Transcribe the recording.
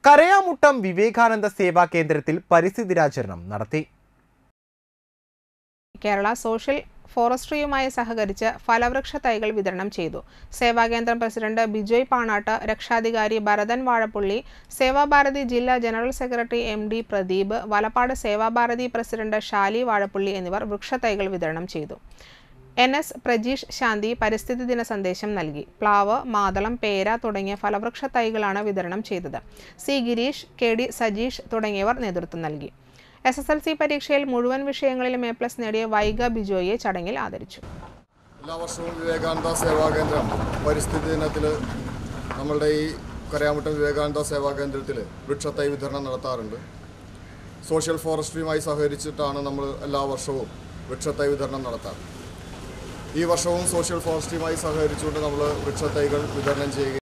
കരയാമുട്ടം വിവേകാനന്ദ സേവാ കേന്ദ്രത്തിൽ പരിസ്ഥിതി ദിനാചരണം നടത്തി കേരള സോഷ്യൽ ഫോറസ്ട്രിയുമായി സഹകരിച്ച് ഫലവൃക്ഷ തൈകൾ വിതരണം ചെയ്തു സേവാകേന്ദ്രം പ്രസിഡന്റ് ബിജോയ് പാണാട്ട് രക്ഷാധികാരി ഭരതൻ വാഴപ്പള്ളി സേവാഭാരതി ജില്ലാ general secretary M D Pradeep Valappad Sevabharathi president Shali Vazhappally എന്നിവർ വൃക്ഷത്തൈകൾ വിതരണം ചെയ്തു എൻ എസ് പ്രജീഷ് ശാന്തി പരിസ്ഥിതി ദിന സന്ദേശം നൽകി പ്ലാവ് മാതളം പേര തുടങ്ങിയ ഫലവൃക്ഷ തൈകളാണ് വിതരണം ചെയ്തത് C Gireesh K D Sajeesh തുടങ്ങിയവർ നേതൃത്വം നൽകി എസ് എസ് എൽ സി പരീക്ഷയിൽ മുഴുവൻ വിഷയങ്ങളിലും എ പ്ലസ് നേടിയ വൈഗ ബിജോയെ ചടങ്ങിൽ ആദരിച്ചു എല്ലാ വർഷവും വിവേകാനന്ദ സേവാ കേന്ദ്രം പരിസ്ഥിതി ദിനത്തിൽ നമ്മളുടെ ഈ കരയാമുട്ടം വിവേകാനന്ദ സേവാ കേന്ദ്രത്തിൽ വൃക്ഷത്തൈ വിതരണം നടത്താറുണ്ട് സോഷ്യൽ ഫോറസ്ട്രിയുമായി സഹകരിച്ചിട്ടാണ് നമ്മൾ എല്ലാ വർഷവും വൃക്ഷത്തൈ വിതരണം നടത്താറ് ഈ വർഷവും സോഷ്യൽ ഫോറസ്ട്രിയുമായി സഹകരിച്ചുകൊണ്ട് നമ്മൾ വൃക്ഷത്തൈകൾ വിതരണം ചെയ്യുകയും